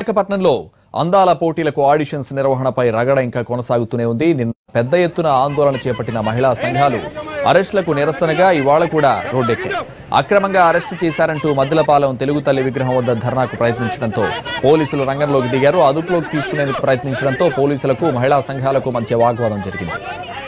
విశాఖపట్నంలో అందాల పోటీలకు ఆడిషన్స్ నిర్వహణపై రగడ ఇంకా కొనసాగుతూనే ఉంది నిన్న పెద్ద ఎత్తున ఆందోళన చేపట్టిన మహిళా సంఘాలు అరెస్టులకు నిరసనగా ఇవాళ కూడా రోడ్డెక్కాయి అక్రమంగా అరెస్టు చేశారంటూ మద్దిలపాలెం తెలుగు తల్లి విగ్రహం వద్ద ధర్నాకు ప్రయత్నించడంతో పోలీసులు రంగంలోకి దిగారు అదుపులోకి తీసుకునేందుకు ప్రయత్నించడంతో పోలీసులకు మహిళా సంఘాలకు మధ్య వాగ్వాదం జరిగింది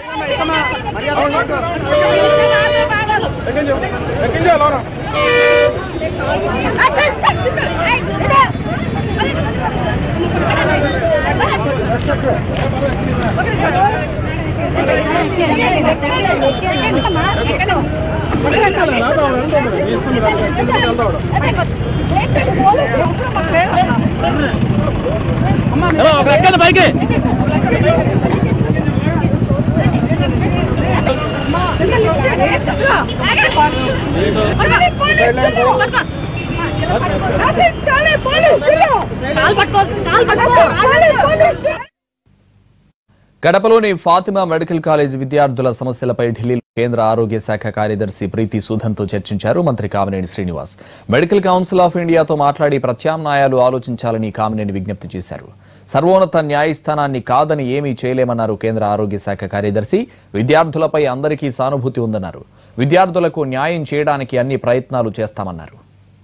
కాల్ పట్టుకోవాల్సింది కాల్ పట్టుకో కడపలోని ఫాతిమా మెడికల్ కాలేజ్ విద్యార్థుల సమస్యలపై ఢిల్లీలో కేంద్ర ఆరోగ్య శాఖ కార్యదర్శి ప్రీతి సుధన్తో చర్చించారు మంత్రి Kamineni Srinivas medical council of ఇండియాతో మాట్లాడి ప్రత్యామ్నాయాలు ఆలోచించాలని కామినేని విజ్ఞప్తి చేశారు సర్వోన్నత న్యాయస్థానాన్ని కాదని ఏమీ చేయలేమన్నారు కేంద్ర ఆరోగ్య శాఖ కార్యదర్శి విద్యార్థులపై అందరికీ సానుభూతి ఉందన్నారు విద్యార్థులకు న్యాయం చేయడానికి అన్ని ప్రయత్నాలు చేస్తామన్నారు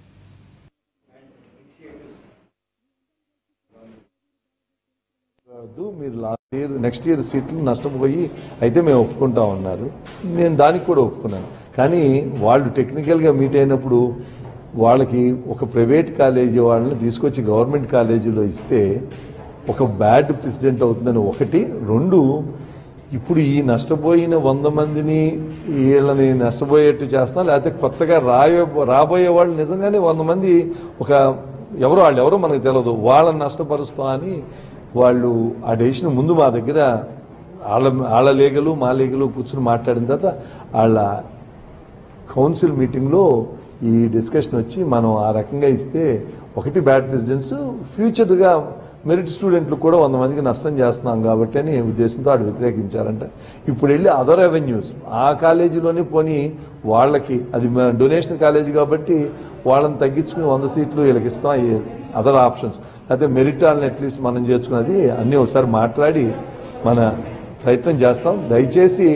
కాదు మీరు లాస్ట్ ఇయర్ నెక్స్ట్ ఇయర్ సీట్లు నష్టపోయి అయితే మేము ఒప్పుకుంటాం అన్నారు నేను దానికి కూడా ఒప్పుకున్నాను కానీ వాళ్ళు టెక్నికల్గా మీట్ అయినప్పుడు వాళ్ళకి ఒక ప్రైవేట్ కాలేజీ వాళ్ళని తీసుకొచ్చి గవర్నమెంట్ కాలేజీలో ఇస్తే ఒక బ్యాడ్ ప్రెసిడెంట్ అవుతుందని ఒకటి రెండు ఇప్పుడు ఈ నష్టపోయిన వంద మందిని వీళ్ళని నష్టపోయేట్టు చేస్తాం లేకపోతే కొత్తగా రాయే రాబోయే వాళ్ళు నిజంగానే వంద మంది ఒక ఎవరో వాళ్ళు ఎవరో మనకు తెలియదు వాళ్ళని నష్టపరుస్తాం అని వాళ్ళు ఆ డెసిషన్ ముందు మా దగ్గర వాళ్ళ వాళ్ళ లేఖలు మా లేఖలు కూర్చుని మాట్లాడిన తర్వాత వాళ్ళ కౌన్సిల్ మీటింగ్లో ఈ డిస్కషన్ వచ్చి మనం ఆ రకంగా ఇస్తే ఒకటి బ్యాడ్ ప్రెసిడెంట్స్ ఫ్యూచర్గా మెరిట్ స్టూడెంట్లు కూడా వంద మందికి నష్టం చేస్తున్నాం కాబట్టి అని ఉద్దేశంతో ఆడు వ్యతిరేకించారంట ఇప్పుడు వెళ్ళి అదర్ రెవెన్యూస్ ఆ కాలేజీలోనే పోని వాళ్ళకి అది డొనేషన్ కాలేజీ కాబట్టి వాళ్ళని తగ్గించుకుని వంద సీట్లు వీళ్ళకి ఇస్తాం అదర్ ఆప్షన్స్ అయితే మెరిట్ వాళ్ళని అట్లీస్ట్ మనం చేర్చుకున్నది అన్నీ ఒకసారి మాట్లాడి మన ప్రయత్నం చేస్తాం దయచేసి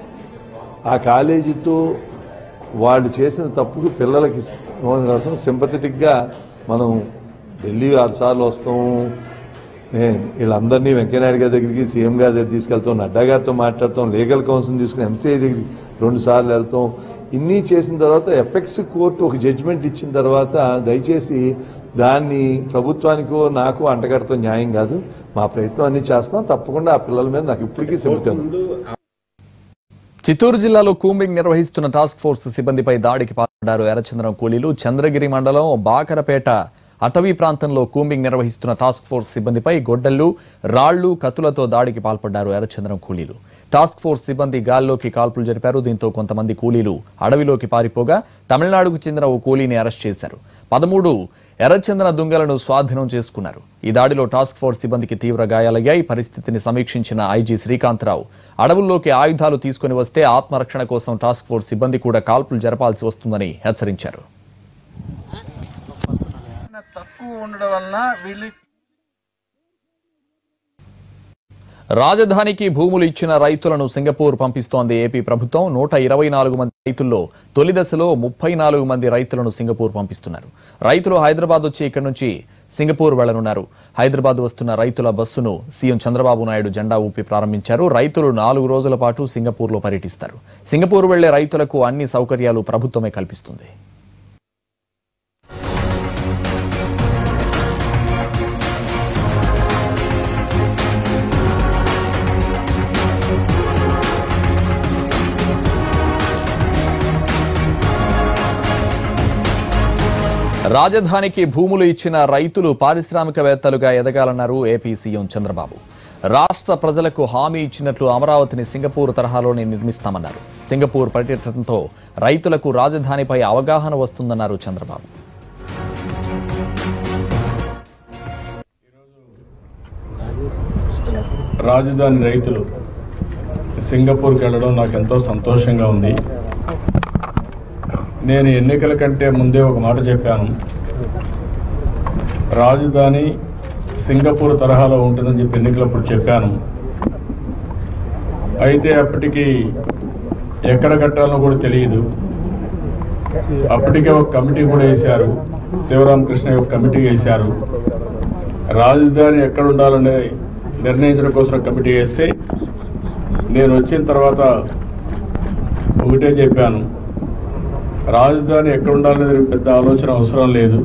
ఆ కాలేజీతో వాళ్ళు చేసిన తప్పుకు పిల్లలకి కోసం సింపథెటిక్గా మనం ఢిల్లీ ఆరు సార్లు వస్తాం ఏ, వీళ్ళందరినీ వెంకయ్యనాయుడు గారి దగ్గరికి సీఎం గారి దగ్గర తీసుకెళ్తాం నడ్డా గారితో మాట్లాడతాం లీగల్ కౌన్సిల్ తీసుకుని ఎంసీఐ దగ్గరికి రెండు సార్లు వెళ్తాం ఇన్ని చేసిన తర్వాత ఎపెక్స్ కోర్టు ఒక జడ్జిమెంట్ ఇచ్చిన తర్వాత దయచేసి దాన్ని ప్రభుత్వానికో నాకు అంటగడతాం న్యాయం కాదు మా ప్రయత్నం అన్ని చేస్తాం తప్పకుండా ఆ పిల్లల మీద నాకు ఇప్పటికీ చెబుతాను చిత్తూరు జిల్లాలో కూంబింగ్ నిర్వహిస్తున్న టాస్క్ ఫోర్స్ సిబ్బందిపై దాడికి పాల్పడ్డారు ఎర్రచంద్రం కూలీలు చంద్రగిరి మండలం బాకరపేట అటవీ ప్రాంతంలో కూంబింగ్ నిర్వహిస్తున్న టాస్క్ ఫోర్స్ సిబ్బందిపై గొడ్డళ్లు రాళ్లు కత్తులతో దాడికి పాల్పడ్డారు ఎర్రచంద్రం కూలీలు టాస్క్ ఫోర్స్ సిబ్బంది గాల్లోకి కాల్పులు జరిపారు దీంతో కొంతమంది కూలీలు అడవిలోకి పారిపోగా తమిళనాడుకు చెందిన ఓ కూలీని అరెస్ట్ చేశారు పదమూడు ఎర్రచందన దుంగలను స్వాధీనం చేసుకున్నారు ఈ దాడిలో టాస్క్ ఫోర్స్ సిబ్బందికి తీవ్ర గాయాలయ్యాయి పరిస్థితిని సమీక్షించిన ఐజీ శ్రీకాంతరావు అడవుల్లోకి ఆయుధాలు తీసుకుని వస్తే ఆత్మరక్షణ కోసం టాస్క్ ఫోర్స్ సిబ్బంది కూడా కాల్పులు జరపాల్సి వస్తుందని హెచ్చరించారు తక్కువ ఉండడం వలన వీళ్ళు రాజధానికి భూములు ఇచ్చిన రైతులను సింగపూర్ పంపిస్తోంది ఏపీ ప్రభుత్వం నూట ఇరవై నాలుగు మంది రైతుల్లో తొలి దశలో ముప్పై నాలుగు మంది రైతులను సింగపూర్ పంపిస్తున్నారు రైతులు హైదరాబాద్ వచ్చి ఇక్కడి నుంచి సింగపూర్ వెళ్లనున్నారు హైదరాబాద్ వస్తున్న రైతుల బస్సును సీఎం చంద్రబాబు నాయుడు జెండా ఊపి ప్రారంభించారు రైతులు నాలుగు రోజుల పాటు సింగపూర్లో పర్యటిస్తారు సింగపూర్ వెళ్లే రైతులకు అన్ని సౌకర్యాలు ప్రభుత్వమే కల్పిస్తుంది రాజధానికి భూములు ఇచ్చిన రైతులు పారిశ్రామికవేత్తలుగా ఎదగాలన్నారు ఏపీ సీఎం చంద్రబాబు రాష్ట్ర ప్రజలకు హామీ ఇచ్చినట్లు అమరావతిని సింగపూర్ తరహాలోనే నిర్మిస్తామన్నారు సింగపూర్ పర్యటనతో రైతులకు రాజధానిపై అవగాహన వస్తుందన్నారు చంద్రబాబు రాజధాని రైతులు సింగపూర్కి వెళ్ళడం నాకు ఎంతో సంతోషంగా ఉంది నేను ఎన్నికల కంటే ముందే ఒక మాట చెప్పాను రాజధాని సింగపూర్ తరహాలో ఉంటుందని చెప్పి ఎన్నికలప్పుడు చెప్పాను అయితే అప్పటికి ఎక్కడ కట్టాలో కూడా తెలియదు అప్పటికే ఒక కమిటీ కూడా వేశారు శివరామకృష్ణ ఒక కమిటీ వేశారు రాజధాని ఎక్కడ ఉండాలని నిర్ణయించడం కోసం కమిటీ వేస్తే నేను వచ్చిన తర్వాత ఒకటే చెప్పాను రాజధాని ఎక్కడ ఉండాలనేది పెద్ద ఆలోచన అవసరం లేదు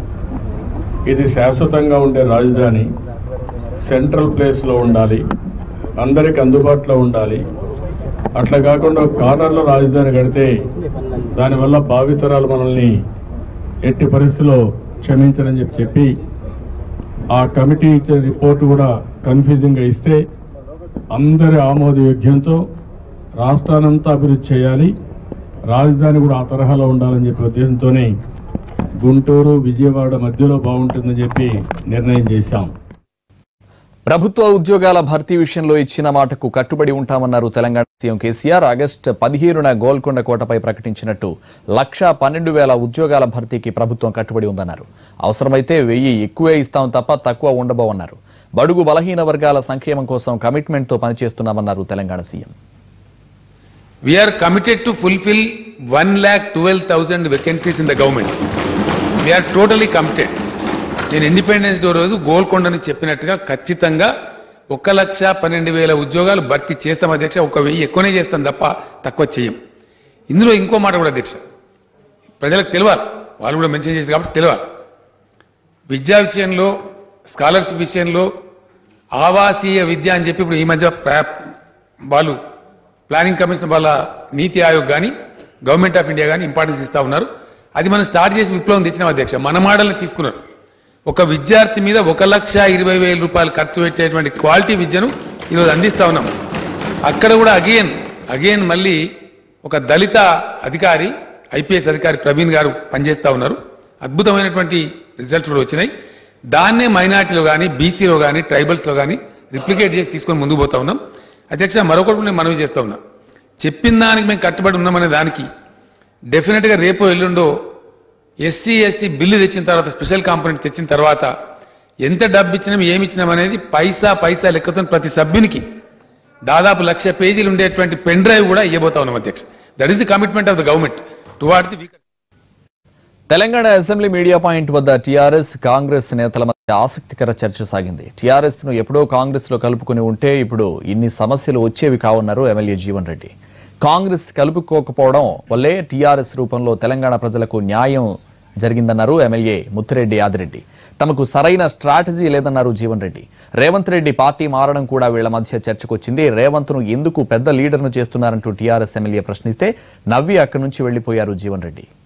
ఇది శాశ్వతంగా ఉండే రాజధాని సెంట్రల్ ప్లేస్లో ఉండాలి అందరికి అందుబాటులో ఉండాలి అట్లా కాకుండా ఒక కార్నర్లో రాజధాని కడితే దానివల్ల భావితరాలు మనల్ని ఎట్టి పరిస్థితిలో క్షమించరని చెప్పి చెప్పి ఆ కమిటీ ఇచ్చే రిపోర్ట్ కూడా కన్ఫ్యూజింగ్గా ఇస్తే అందరి ఆమోదయోగ్యంతో రాష్ట్రానంతా అభివృద్ధి చేయాలి రాజధాని కూడా ఆ తరహాలో ఉండాలని చెప్పి ఉద్దేశంతోనే గుంటూరు విజయవాడ మధ్యలో బాగుంటుందని చెప్పి నిర్ణయం చేశాం ప్రభుత్వ ఉద్యోగాల భర్తీ విషయంలో ఇచ్చిన మాటకు కట్టుబడి ఉంటామన్నారు తెలంగాణ సీఎం కేసీఆర్ ఆగస్టు పదిహేనున గోల్కొండ కోటపై ప్రకటించినట్టు లక్ష పన్నెండు వేల ఉద్యోగాల భర్తీకి ప్రభుత్వం కట్టుబడి ఉందన్నారు అవసరమైతే వెయ్యి ఎక్కువే ఇస్తాం తప్ప తక్కువ ఉండబోవన్నారు బడుగు బలహీన వర్గాల సంక్షేమం కోసం కమిట్మెంట్తో పనిచేస్తున్నామన్నారు Telangana CM We are committed to fulfill 1,12,000 vacancies in the government. We are totally committed. నేను ఇండిపెండెన్స్ డే రోజు గోల్కొండని చెప్పినట్టుగా ఖచ్చితంగా ఒక లక్ష పన్నెండు వేల ఉద్యోగాలు భర్తీ చేస్తాం అధ్యక్ష ఒక వెయ్యి ఎక్కువనే చేస్తాం తప్ప తక్కువ చేయం ఇందులో ఇంకో మాట కూడా అధ్యక్ష ప్రజలకు తెలియాలి వాళ్ళు కూడా మెన్షన్ చేశారు కాబట్టి తెలియాలి విద్యా విషయంలో స్కాలర్షిప్ విషయంలో ఆవాసీయ విద్య అని చెప్పి ఇప్పుడు ఈ మధ్య ప్రా- వాళ్ళు ప్లానింగ్ కమిషన్ వాళ్ళ నీతి ఆయోగ్ కానీ గవర్నమెంట్ ఆఫ్ ఇండియా కానీ ఇంపార్టెన్స్ ఇస్తా ఉన్నారు అది మనం స్టార్ట్ చేసి విప్లవం తెచ్చిన అధ్యక్ష మన మోడల్ని తీసుకున్నారు ఒక విద్యార్థి మీద ఒక లక్ష ఇరవై వేల రూపాయలు ఖర్చు పెట్టేటువంటి క్వాలిటీ విద్యను ఈరోజు అందిస్తా ఉన్నాం అక్కడ కూడా అగైన్ అగైన్ మళ్ళీ ఒక దళిత అధికారి ఐపీఎస్ అధికారి ప్రవీణ్ గారు పనిచేస్తా ఉన్నారు అద్భుతమైనటువంటి రిజల్ట్స్ కూడా వచ్చినాయి దాన్నే మైనార్టీలో కానీ బీసీలో కానీ ట్రైబల్స్లో కానీ రిప్లికేట్ చేసి తీసుకొని ముందుకు పోతా ఉన్నాం అధ్యక్ష మరొకటి కూడా నేను మనవి చేస్తా ఉన్నా చెప్పిన దానికి మేము కట్టుబడి ఉన్నామనే దానికి డెఫినెట్గా రేపు ఎల్లుండో ఎస్సీ ఎస్టీ బిల్లు తెచ్చిన తర్వాత స్పెషల్ కాంపోనెంట్ తెచ్చిన తర్వాత ఎంత డబ్బు ఇచ్చినాం ఏమి ఇచ్చినాం అనేది పైసా పైసా లెక్కతో ప్రతి సభ్యునికి దాదాపు లక్ష పేజీలు ఉండేటువంటి పెన్ డ్రైవ్ కూడా ఇవ్వబోతా ఉన్నాం అధ్యక్ష that is the commitment of the government toward the weaker Telangana assembly media point వద్ద టీఆర్ఎస్ కాంగ్రెస్ నేతల మధ్య ఆసక్తికర చర్చ సాగింది టీఆర్ఎస్ ను ఎప్పుడో కాంగ్రెస్ లో కలుపుకుని ఉంటే ఇప్పుడు ఇన్ని సమస్యలు వచ్చేవి కావన్నారు ఎమ్మెల్యే జీవన్ రెడ్డి కాంగ్రెస్ కలుపుకోకపోవడం వల్లే టీఆర్ఎస్ రూపంలో తెలంగాణ ప్రజలకు న్యాయం జరిగిందన్నారు ఎమ్మెల్యే ముత్తిరెడ్డి ఆదిరెడ్డి తమకు సరైన స్ట్రాటజీ లేదన్నారు జీవన్ రెడ్డి రేవంత్ రెడ్డి పార్టీ మారడం కూడా వీళ్ల మధ్య చర్చకొచ్చింది రేవంత్ ను ఎందుకు పెద్ద లీడర్ను చేస్తున్నారంటూ టీఆర్ఎస్ ఎమ్మెల్యే ప్రశ్నిస్తే నవ్వి అక్కడి నుంచి వెళ్లిపోయారు జీవన్ రెడ్డి